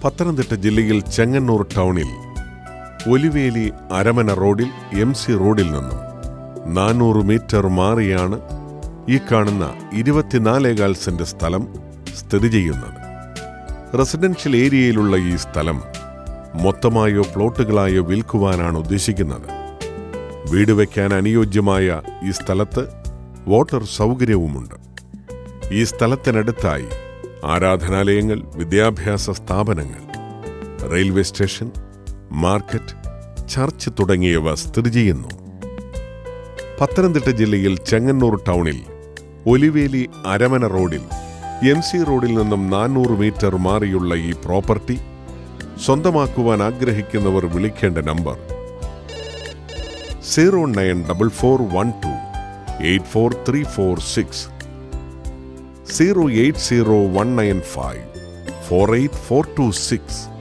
പത്തനംതിട്ട ജില്ലയിൽ ചെങ്ങന്നൂർ ടൗണിൽ ഒലിവേലി അരമന റോഡിൽ എം സി റോഡിൽ നിന്നും നാനൂറ് മീറ്റർ മാറിയാണ് ഈ കാണുന്ന ഇരുപത്തിനാലേകാൽ സെന്റ് സ്ഥലം സ്ഥിതി ചെയ്യുന്നത് റെസിഡൻഷ്യൽ ഏരിയയിലുള്ള ഈ സ്ഥലം മൊത്തമായോ പ്ലോട്ടുകളായോ വിൽക്കുവാനാണ് ഉദ്ദേശിക്കുന്നത് വീട് വയ്ക്കാൻ അനുയോജ്യമായ ഈ സ്ഥലത്ത് വാട്ടർ സൗകര്യവുമുണ്ട് ഈ സ്ഥലത്തിനടുത്തായി ആരാധനാലയങ്ങൾ വിദ്യാഭ്യാസ സ്ഥാപനങ്ങൾ റെയിൽവേ സ്റ്റേഷൻ മാർക്കറ്റ് ചർച്ച് തുടങ്ങിയവ സ്ഥിതി ചെയ്യുന്നു പത്തനംതിട്ട ജില്ലയിൽ ചെങ്ങന്നൂർ ടൗണിൽ ഒലിവേലി അരമന റോഡിൽ എം സി റോഡിൽ നിന്നും നാനൂറ് മീറ്റർ മാറിയുള്ള ഈ പ്രോപ്പർട്ടി സ്വന്തമാക്കുവാൻ ആഗ്രഹിക്കുന്നവർ വിളിക്കേണ്ട number zero nine double four one two eight four three four six zero eight zero one nine five four eight four two six